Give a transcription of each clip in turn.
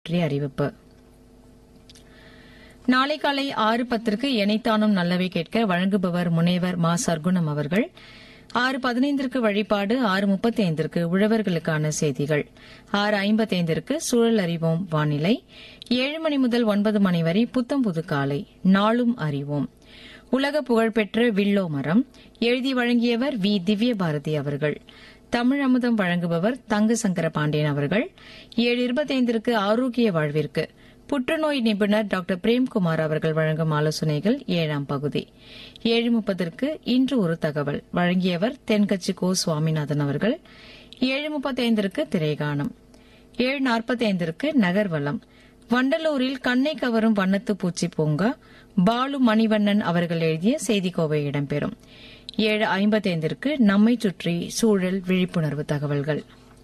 பற்றிய அறிவிப்பு நாளை காலை ஆறு பத்திற்கு எனைத்தானும் நல்லவை கேட்க வழங்குபவர் முனைவர் மா சர்க்குணம் அவர்கள் ஆறு பதினைந்திற்கு வழிபாடு ஆறு முப்பத்தி ஐந்திற்கு உழவர்களுக்கான செய்திகள் ஆறு ஐம்பத்தைந்திற்கு சூழல் அறிவோம் வானிலை ஏழு மணி முதல் ஒன்பது மணி வரை புத்தம் புது காலை நாளும் அறிவோம் உலக புகழ்பெற்ற வில்லோ மரம் எழுதி வழங்கியவர் வி திவ்ய பாரதி அவர்கள் தமிழ் அமுதம் வழங்குபவர் தங்க சங்கர பாண்டியன் அவர்கள் ஏழு இருபத்தைந்திற்கு ஆரோக்கிய வாழ்விற்கு புற்றுநோய் நிபுணர் டாக்டர் பிரேம்குமார் அவர்கள் வழங்கும் ஆலோசனைகள் ஏழாம் பகுதி ஏழு முப்பதற்கு இன்று ஒரு தகவல் வழங்கியவர் தென்கட்சி கோ சுவாமிநாதன் அவர்கள் ஏழு முப்பத்தைந்திற்கு திரைகானம் ஏழு நாற்பத்தைந்திற்கு நகர்வலம் வண்டலூரில் கண்ணை கவரும் வண்ணத்து பூச்சி பூங்கா பாலு மணிவண்ணன் அவர்கள் எழுதிய செய்திக்கோவை இடம்பெறும் ஏழு ஐம்பத்தைந்திற்கு நம்மை சுற்றி சூழல் விழிப்புணர்வு தகவல்கள்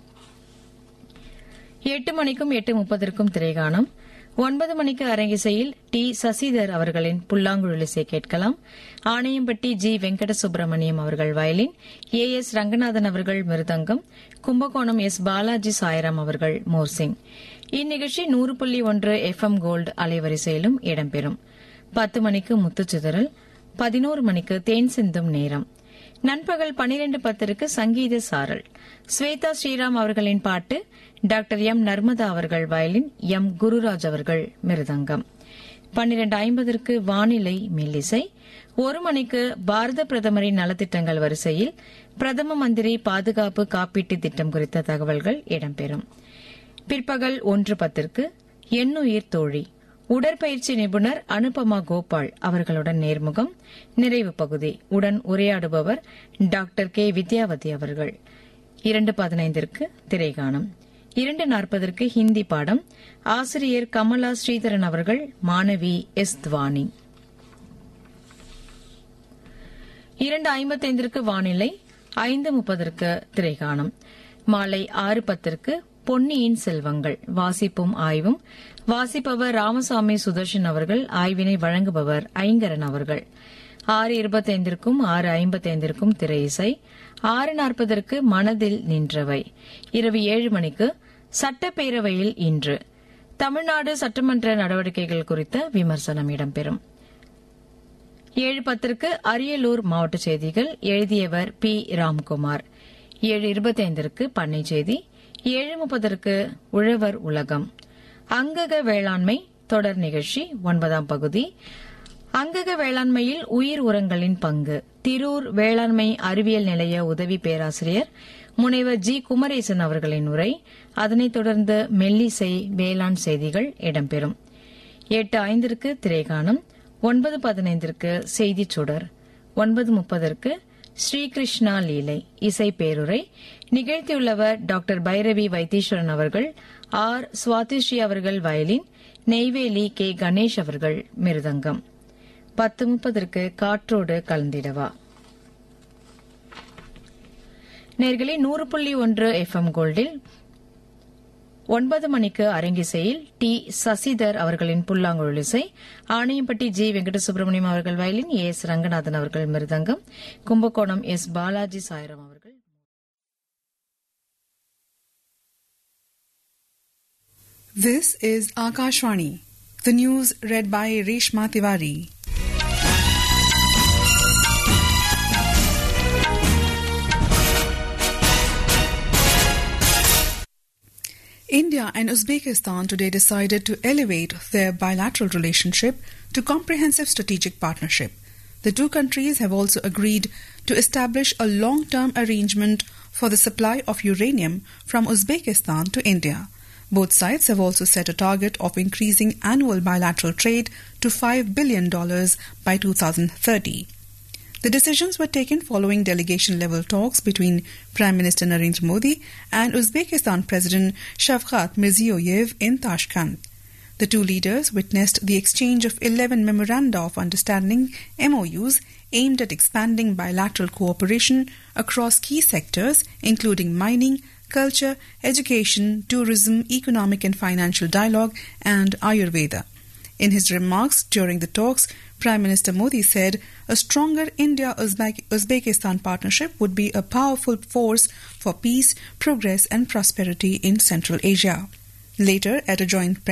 எட்டு மணிக்கும் எட்டு முப்பதற்கும் திரைகானம் ஒன்பது மணிக்கு அரங்கிசையில் டி சசிதர் அவர்களின் புல்லாங்குழலிசை கேட்கலாம் ஆணையம்பட்டி ஜி வெங்கட சுப்பிரமணியம் அவர்கள் வயலின் ஏ எஸ் ரங்கநாதன் அவர்கள் மிருதங்கம் கும்பகோணம் எஸ் பாலாஜி சாய்ராம் அவர்கள் மோர்சிங் இந்நிகழ்ச்சி நூறு புள்ளி ஒன்று எஃப் எம் கோல்டு அலைவரிசையிலும் இடம்பெறும் பத்து மணிக்கு முத்துச்சிதறல் பதினோரு மணிக்கு தேன் சிந்தும் நேரம் நண்பகல் பனிரெண்டு பத்திற்கு சங்கீத சாரல் ஸ்வேதா ஸ்ரீராம் அவர்களின் பாட்டு டாக்டர் எம் நர்மதா அவர்கள் வயலின் எம் குருராஜ் அவர்கள் மிருதங்கம் பன்னிரண்டு ஐம்பதற்கு வானிலை மெல்லிசை ஒரு மணிக்கு பாரத பிரதமரின் நலத்திட்டங்கள் வரிசையில் பிரதம மந்திரி பாதுகாப்பு காப்பீட்டு திட்டம் குறித்த தகவல்கள் இடம்பெறும் பிற்பகல் ஒன்று பத்திற்கு எண்ணுயிர் தோழி உடற்பயிற்சி நிபுணர் அனுபமா கோபால் அவர்களுடன் நேர்முகம் நிறைவு பகுதி உடன் உரையாடுபவர் டாக்டர் கே வித்யாவதி அவர்கள் இரண்டு பதினைந்திற்கு திரைகாணம் இரண்டு நாற்பதற்கு ஹிந்தி பாடம் ஆசிரியர் கமலா ஸ்ரீதரன் அவர்கள் மாணவி எஸ் துவானி இரண்டு ஐம்பத்தைந்திற்கு வானிலை ஐந்து முப்பதற்கு திரைகாணம் மாலை ஆறு பத்திற்கு பொன்னியின் செல்வங்கள் வாசிப்பும் ஆய்வும் வாசிப்பவர் ராமசாமி சுதர்ஷன் அவர்கள் ஆய்வினை வழங்குபவர் ஐங்கரன் அவர்கள் ஆறு இருபத்தைந்திற்கும் ஆறு ஐம்பத்தைந்திற்கும் திரை இசை ஆறு நாற்பதற்கு மனதில் நின்றவை இரவு ஏழு மணிக்கு சட்டப்பேரவையில் இன்று தமிழ்நாடு சட்டமன்ற நடவடிக்கைகள் குறித்த விமர்சனம் இடம்பெறும் ஏழு பத்திற்கு அரியலூர் மாவட்ட செய்திகள் எழுதியவர் பி ராம்குமார் ஏழு இருபத்தைந்திற்கு பண்ணை செய்தி ஏழு முப்பதற்கு உழவர் உலகம் அங்கக வேளாண்மை தொடர் நிகழ்ச்சி ஒன்பதாம் பகுதி அங்கக வேளாண்மையில் உயிர் உரங்களின் பங்கு திரூர் வேளாண்மை அறிவியல் நிலைய உதவி பேராசிரியர் முனைவர் ஜி குமரேசன் அவர்களின் உரை அதனைத் தொடர்ந்து மெல்லிசை வேளாண் செய்திகள் இடம்பெறும் எட்டு ஐந்திற்கு திரைகாணம் ஒன்பது பதினைந்திற்கு செய்திச் சுடர் ஒன்பது முப்பதற்கு ஸ்ரீகிருஷ்ணா லீலை இசை பேருரை நிகழ்த்தியுள்ளவர் டாக்டர் பைரவி வைத்தீஸ்வரன் அவர்கள் ஆர் சுவாதிஸ்ரீ அவர்கள் வயலின் நெய்வேலி கே கணேஷ் அவர்கள் மிருதங்கம் பத்து முப்பதற்கு காற்றோடு கலந்திடவா நேர்களே நூறு புள்ளி ஒன்று எஃப் எம் கோல்டில் ஒன்பது மணிக்கு அரங்கிசையில் டி சசிதர் அவர்களின் புல்லாங்குழல் இசை ஆணையம்பட்டி ஜி வெங்கட சுப்பிரமணியம் அவர்கள் வயலின் ஏ எஸ் ரங்கநாதன் அவர்கள் மிருதங்கம் கும்பகோணம் எஸ் பாலாஜி சாய்ராம் அவர்கள் This is Akashvani, the news read by Reshma Tiwari. India and Uzbekistan today decided to elevate their bilateral relationship to comprehensive strategic partnership. The two countries have also agreed to establish a long term arrangement for the supply of uranium from Uzbekistan to India. Both sides have also set a target of increasing annual bilateral trade to $5 billion by 2030. The decisions were taken following delegation level talks between Prime Minister Narendra Modi and Uzbekistan President Shavkat Mirziyoyev in Tashkent. The two leaders witnessed the exchange of 11 memoranda of understanding MOUs aimed at expanding bilateral cooperation across key sectors including mining, culture, education, tourism, economic and financial dialogue, and Ayurveda. In his remarks during the talks, Prime Minister Modi said a stronger India Uzbekistan partnership would be a powerful force for peace, progress, and prosperity in Central Asia. Later, at a joint